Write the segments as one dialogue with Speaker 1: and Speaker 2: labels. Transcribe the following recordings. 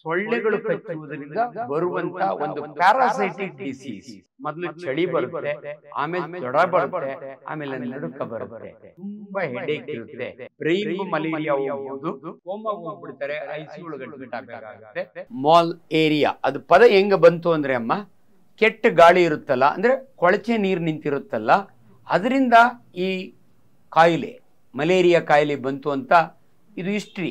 Speaker 1: ಸೊಳ್ಳೆಗಳು ಕಚ್ಚುವುದರಿಂದ ಬರುವಂತ ಒಂದು ಪ್ಯಾರಾಸೈಟಿಕ್ ಡಿಸೀಸ್ ಮೊದಲು ಚಳಿ ಬರುತ್ತೆ ಆಮೇಲೆ ಜ್ವರ ಬರುತ್ತೆ ಆಮೇಲೆ ನಡುಕ ಬರುತ್ತೆ ತುಂಬಾ ಹೆಡೇಕ್ ಇರುತ್ತೆ ಬ್ರೈನ್ ಮಲೇರಿಯಾ ಹೋಗ್ಬೋದು ಕೋಮಾಗ ಹೋಗ್ಬಿಡ್ತಾರೆ ಐಸಿಯು ಒಳಗೆ ಅಡ್ಮಿಟ್ ಆಗಬೇಕಾಗುತ್ತೆ ಮಾಲ್ ಏರಿಯಾ ಅದು ಪದ ಹೆಂಗ ಬಂತು ಅಂದ್ರೆ ಅಮ್ಮ ಕೆಟ್ಟ ಗಾಳಿ ಇರುತ್ತಲ್ಲ ಅಂದ್ರೆ ಕೊಳಚೆ ನೀರು ನಿಂತಿರುತ್ತಲ್ಲ ಅದರಿಂದ ಈ ಕಾಯಿಲೆ ಮಲೇರಿಯಾ ಕಾಯಿಲೆ ಬಂತು ಅಂತ ಇದು ಹಿಸ್ಟ್ರಿ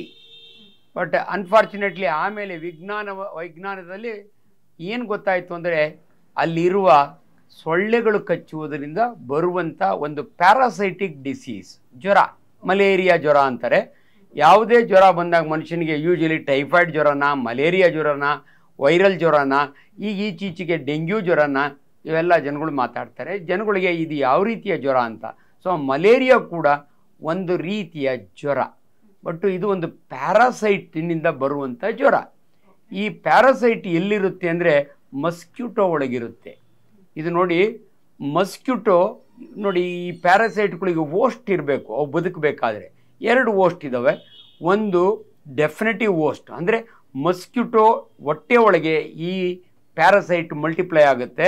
Speaker 1: ಬಟ್ ಅನ್ಫಾರ್ಚುನೇಟ್ಲಿ ಆಮೇಲೆ ವಿಜ್ಞಾನ ವೈಜ್ಞಾನದಲ್ಲಿ ಏನು ಗೊತ್ತಾಯಿತು ಅಂದರೆ ಅಲ್ಲಿರುವ ಸೊಳ್ಳೆಗಳು ಕಚ್ಚುವುದರಿಂದ ಬರುವಂಥ ಒಂದು ಪ್ಯಾರಾಸೈಟಿಕ್ ಡಿಸೀಸ್ ಜ್ವರ ಮಲೇರಿಯಾ ಜ್ವರ ಅಂತಾರೆ ಯಾವುದೇ ಜ್ವರ ಬಂದಾಗ ಮನುಷ್ಯನಿಗೆ ಯೂಶಲಿ ಟೈಫಾಯ್ಡ್ ಜ್ವರನ ಮಲೇರಿಯಾ ಜ್ವರನ ವೈರಲ್ ಜ್ವರನ ಈಗ ಈಚೀಚೆಗೆ ಡೆಂಗ್ಯೂ ಜ್ವರನ ಇವೆಲ್ಲ ಜನಗಳು ಮಾತಾಡ್ತಾರೆ ಜನಗಳಿಗೆ ಇದು ಯಾವ ರೀತಿಯ ಜ್ವರ ಅಂತ ಸೊ ಮಲೇರಿಯಾ ಕೂಡ ಒಂದು ರೀತಿಯ ಜ್ವರ ಬಟ್ ಇದು ಒಂದು ಪ್ಯಾರಾಸೈಟಿನಿಂದ ಬರುವಂಥ ಜ್ವರ ಈ ಪ್ಯಾರಾಸೈಟ್ ಎಲ್ಲಿರುತ್ತೆ ಅಂದರೆ ಮಸ್ಕ್ಯೂಟೋ ಒಳಗಿರುತ್ತೆ ಇದು ನೋಡಿ ಮಸ್ಕ್ಯೂಟೋ ನೋಡಿ ಈ ಪ್ಯಾರಾಸೈಟ್ಗಳಿಗೆ ಓಸ್ಟ್ ಇರಬೇಕು ಅವು ಬದುಕಬೇಕಾದ್ರೆ ಎರಡು ಓಸ್ಟ್ ಇದ್ದಾವೆ ಒಂದು ಡೆಫಿನೆಟಿವ್ ಓಸ್ಟ್ ಅಂದರೆ ಮಸ್ಕ್ಯೂಟೋ ಹೊಟ್ಟೆ ಒಳಗೆ ಈ ಪ್ಯಾರಾಸೈಟ್ ಮಲ್ಟಿಪ್ಲೈ ಆಗುತ್ತೆ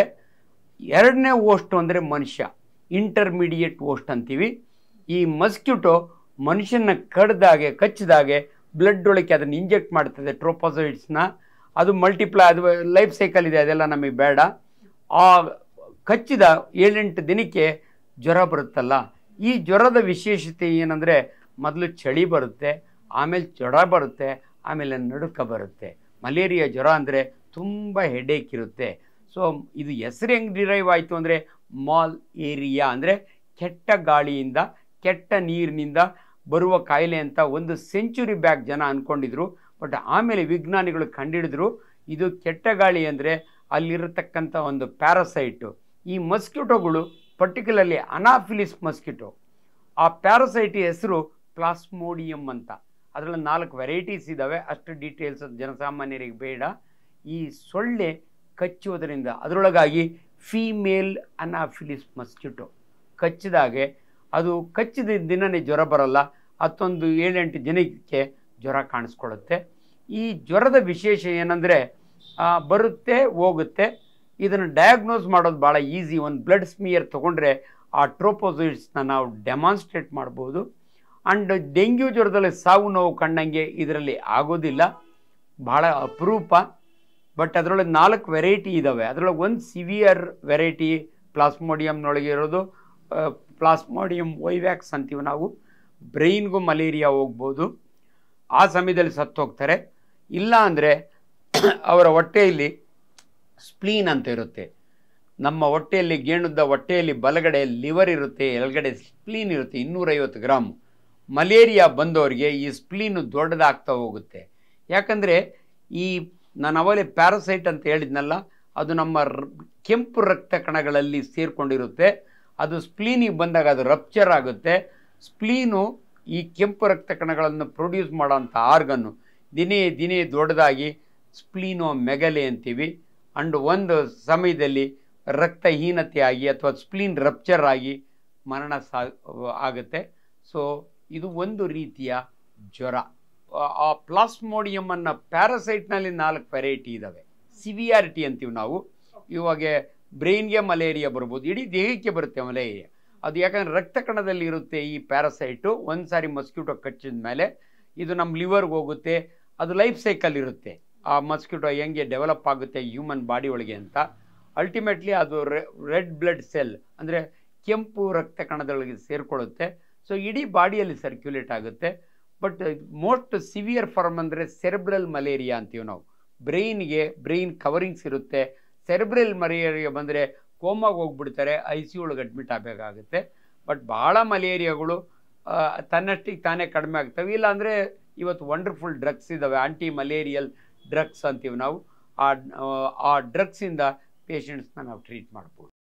Speaker 1: ಎರಡನೇ ಓಸ್ಟ್ ಅಂದರೆ ಮನುಷ್ಯ ಇಂಟರ್ಮೀಡಿಯೇಟ್ ಓಸ್ಟ್ ಅಂತೀವಿ ಈ ಮಸ್ಕ್ಯೂಟೋ ಮನುಷ್ಯನ ಕಡ್ದಾಗೆ ಕಚ್ಚಿದಾಗೆ ಬ್ಲಡ್ ಒಳಗೆ ಅದನ್ನು ಇಂಜೆಕ್ಟ್ ಮಾಡ್ತದೆ ಟ್ರೋಪೋಸೈಡ್ಸ್ನ ಅದು ಮಲ್ಟಿಪ್ಲೈ ಅದು ಲೈಫ್ ಸೈಕಲ್ ಇದೆ ಅದೆಲ್ಲ ನಮಗೆ ಬೇಡ ಆ ಕಚ್ಚಿದ ಏಳೆಂಟು ದಿನಕ್ಕೆ ಜ್ವರ ಬರುತ್ತಲ್ಲ ಈ ಜ್ವರದ ವಿಶೇಷತೆ ಏನಂದರೆ ಮೊದಲು ಚಳಿ ಬರುತ್ತೆ ಆಮೇಲೆ ಜ್ವರ ಬರುತ್ತೆ ಆಮೇಲೆ ನಡುಕ ಬರುತ್ತೆ ಮಲೇರಿಯಾ ಜ್ವರ ಅಂದರೆ ತುಂಬ ಹೆಡೇಕ್ ಇರುತ್ತೆ ಸೊ ಇದು ಹೆಸರು ಹೆಂಗೆ ಡಿರೈವ್ ಆಯಿತು ಅಂದರೆ ಮಾಲ್ ಏರಿಯಾ ಅಂದರೆ ಕೆಟ್ಟ ಗಾಳಿಯಿಂದ ಕೆಟ್ಟ ನೀರಿನಿಂದ ಬರುವ ಕಾಯಿಲೆ ಅಂತ ಒಂದು ಸೆಂಚುರಿ ಬ್ಯಾಕ್ ಜನ ಅಂದ್ಕೊಂಡಿದ್ರು ಬಟ್ ಆಮೇಲೆ ವಿಜ್ಞಾನಿಗಳು ಕಂಡುಹಿಡಿದ್ರು ಇದು ಕೆಟ್ಟ ಗಾಳಿ ಅಂದರೆ ಅಲ್ಲಿರತಕ್ಕಂಥ ಒಂದು ಪ್ಯಾರಸೈಟು ಈ ಮಸ್ಕಿಟೋಗಳು ಪರ್ಟಿಕ್ಯುಲರ್ಲಿ ಅನಾಫಿಲಿಸ್ ಮಸ್ಕಿಟೋ ಆ ಪ್ಯಾರಸೈಟ್ ಹೆಸರು ಪ್ಲಾಸ್ಮೋಡಿಯಂ ಅಂತ ಅದರಲ್ಲಿ ನಾಲ್ಕು ವೆರೈಟೀಸ್ ಇದ್ದಾವೆ ಅಷ್ಟು ಡೀಟೇಲ್ಸ್ ಜನಸಾಮಾನ್ಯರಿಗೆ ಬೇಡ ಈ ಸೊಳ್ಳೆ ಕಚ್ಚುವುದರಿಂದ ಅದರೊಳಗಾಗಿ ಫೀಮೇಲ್ ಅನಾಫಿಲಿಸ್ ಮಸ್ಕಿಟೋ ಕಚ್ಚಿದಾಗೆ ಅದು ಕಚ್ಚಿದ ದಿನನೇ ಜ್ವರ ಬರಲ್ಲ ಹತ್ತೊಂದು ಏಳೆಂಟು ಜನಕ್ಕೆ ಜ್ವರ ಕಾಣಿಸ್ಕೊಳ್ಳುತ್ತೆ ಈ ಜ್ವರದ ವಿಶೇಷ ಏನಂದರೆ ಬರುತ್ತೆ ಹೋಗುತ್ತೆ ಇದನ್ನು ಡಯಾಗ್ನೋಸ್ ಮಾಡೋದು ಭಾಳ ಈಸಿ ಒಂದು ಬ್ಲಡ್ ಸ್ಮಿಯರ್ ತೊಗೊಂಡ್ರೆ ಆ ಟ್ರೋಪೋಸೈಡ್ಸ್ನ ನಾವು ಡೆಮಾನ್ಸ್ಟ್ರೇಟ್ ಮಾಡ್ಬೋದು ಆ್ಯಂಡ್ ಡೆಂಗ್ಯೂ ಜ್ವರದಲ್ಲಿ ಸಾವು ನೋವು ಕಂಡಂಗೆ ಇದರಲ್ಲಿ ಆಗೋದಿಲ್ಲ ಭಾಳ ಅಪರೂಪ ಬಟ್ ಅದರೊಳಗೆ ನಾಲ್ಕು ವೆರೈಟಿ ಇದ್ದಾವೆ ಅದರೊಳಗೆ ಒಂದು ಸಿವಿಯರ್ ವೆರೈಟಿ ಪ್ಲಾಸ್ಮೋಡಿಯಮ್ನೊಳಗೆ ಇರೋದು ಪ್ಲಾಸ್ಮೋಡಿಯಂ ವೈವ್ಯಾಕ್ಸ್ ಅಂತೀವಿ ನಾವು ಬ್ರೈನ್ಗೂ ಮಲೇರಿಯಾ ಹೋಗ್ಬೋದು ಆ ಸಮಯದಲ್ಲಿ ಸತ್ತು ಹೋಗ್ತಾರೆ ಇಲ್ಲ ಅಂದರೆ ಅವರ ಹೊಟ್ಟೆಯಲ್ಲಿ ಸ್ಪ್ಲೀನ್ ಅಂತ ಇರುತ್ತೆ ನಮ್ಮ ಹೊಟ್ಟೆಯಲ್ಲಿ ಗೇಣುದ್ದ ಹೊಟ್ಟೆಯಲ್ಲಿ ಬಲಗಡೆ ಲಿವರ್ ಇರುತ್ತೆ ಎಡಗಡೆ ಸ್ಪ್ಲೀನ್ ಇರುತ್ತೆ ಇನ್ನೂರೈವತ್ತು ಗ್ರಾಮ್ ಮಲೇರಿಯಾ ಬಂದವರಿಗೆ ಈ ಸ್ಪ್ಲೀನು ದೊಡ್ಡದಾಗ್ತಾ ಹೋಗುತ್ತೆ ಯಾಕಂದರೆ ಈ ನಾನು ಅವಲೇ ಪ್ಯಾರಸೈಟ್ ಅಂತ ಹೇಳಿದ್ನಲ್ಲ ಅದು ನಮ್ಮ ರ್- ಕೆಂಪು ರಕ್ತ ಕಣಗಳಲ್ಲಿ ಸೇರಿಕೊಂಡಿರುತ್ತೆ ಅದು ಸ್ಪ್ಲೀನಿಗೆ ಬಂದಾಗ ಅದು ರಪ್ಚರ್ ಆಗುತ್ತೆ ಸ್ಪ್ಲೀನು ಈ ಕೆಂಪು ರಕ್ತ ಕಣಗಳನ್ನು ಪ್ರೊಡ್ಯೂಸ್ ಮಾಡೋಂಥ ಆರ್ಗನ್ನು ದಿನೇ ದಿನೇ ದೊಡ್ಡದಾಗಿ ಸ್ಪ್ಲೀನೋ ಮೆಗಲೆ ಅಂತೀವಿ ಅಂಡ್ ಒಂದು ಸಮಯದಲ್ಲಿ ರಕ್ತಹೀನತೆ ಆಗಿ ಅಥವಾ ಸ್ಪ್ಲೀನ್ ರಪ್ಚರ್ ಆಗಿ ಮರಣ ಸಾ ಆಗುತ್ತೆ ಸೊ ಇದು ಒಂದು ರೀತಿಯ ಜ್ವರ ಆ- ಆ ಪ್ಲಾಸ್ಮೋಡಿಯಮ್ ಅನ್ನ ಪ್ಯಾರಸೈಟ್ನಲ್ಲಿ ನಾಲ್ಕು ವೆರೈಟಿ ಇದ್ದಾವೆ ಸಿವಿಯಾರಿಟಿ ಅಂತೀವಿ ನಾವು ಇವಾಗ ಬ್ರೈನ್ಗೆ ಮಲೇರಿಯಾ ಬರ್ಬೋದು ಇಡೀ ದೇಹಕ್ಕೆ ಬರುತ್ತೆ ಮಲೇರಿಯಾ ಅದು ಯಾಕಂದ್ರೆ ರಕ್ತ ಕಣದಲ್ಲಿ ಇರುತ್ತೆ ಈ ಪ್ಯಾರಸೈಟು ಒಂದು ಸಾರಿ ಮಸ್ಕ್ಯೂಟೋ ಕಚ್ಚಿದ ಮೇಲೆ ಇದು ನಮ್ಮ ಲಿವರ್ಗೆ ಹೋಗುತ್ತೆ ಅದು ಲೈಫ್ ಸೈಕಲ್ ಇರುತ್ತೆ ಆ ಮಸ್ಕ್ಯೂಟೋ ಹೆಂಗೆ ಡೆವಲಪ್ ಆಗುತ್ತೆ ಹ್ಯೂಮನ್ ಬಾಡಿ ಒಳಗೆ ಅಂತ ಅಲ್ಟಿಮೇಟ್ಲಿ ಅದು ರೆಡ್ ಬ್ಲಡ್ ಸೆಲ್ ಅಂದರೆ ಕೆಂಪು ರಕ್ತ ಕಣದೊಳಗೆ ಸೇರಿಕೊಳ್ಳುತ್ತೆ ಸೊ ಇಡೀ ಬಾಡಿಯಲ್ಲಿ ಸರ್ಕ್ಯುಲೇಟ್ ಆಗುತ್ತೆ ಬಟ್ ಮೋಸ್ಟ್ ಸಿವಿಯರ್ ಫಾರ್ಮ್ ಅಂದರೆ ಸೆರೆಬ್ರಲ್ ಮಲೇರಿಯಾ ಅಂತೀವಿ ನಾವು ಬ್ರೈನ್ಗೆ ಬ್ರೈನ್ ಕವರಿಂಗ್ಸ್ ಇರುತ್ತೆ ಸೆರೆಬ್ರಲ್ ಮಲೇರಿಯಾ ಬಂದರೆ ಕೋಮಾಗೆ ಹೋಗ್ಬಿಡ್ತಾರೆ ಐ ಸಿ ಒಳಗೆ ಅಡ್ಮಿಟ್ ಆಗಬೇಕಾಗುತ್ತೆ ಬಟ್ ಭಾಳ ಮಲೇರಿಯಾಗಳು ಆ, ತನ್ನಷ್ಟಿಗೆ ತಾನೇ ಕಡಿಮೆ ಆಗ್ತವೆ ಇಲ್ಲ ಅಂದರೆ ಇವತ್ತು ವಂಡರ್ಫುಲ್ ಡ್ರಗ್ಸ್ ಇದ್ದಾವೆ ಆಂಟಿ ಮಲೇರಿಯಲ್ ಡ್ರಗ್ಸ್ ಅಂತೀವಿ ನಾವು ಆ ಆ ಡ್ರಗ್ಸಿಂದ ಪೇಷಂಟ್ಸ್ನ ನಾವು ಟ್ರೀಟ್ ಮಾಡ್ಬೋದು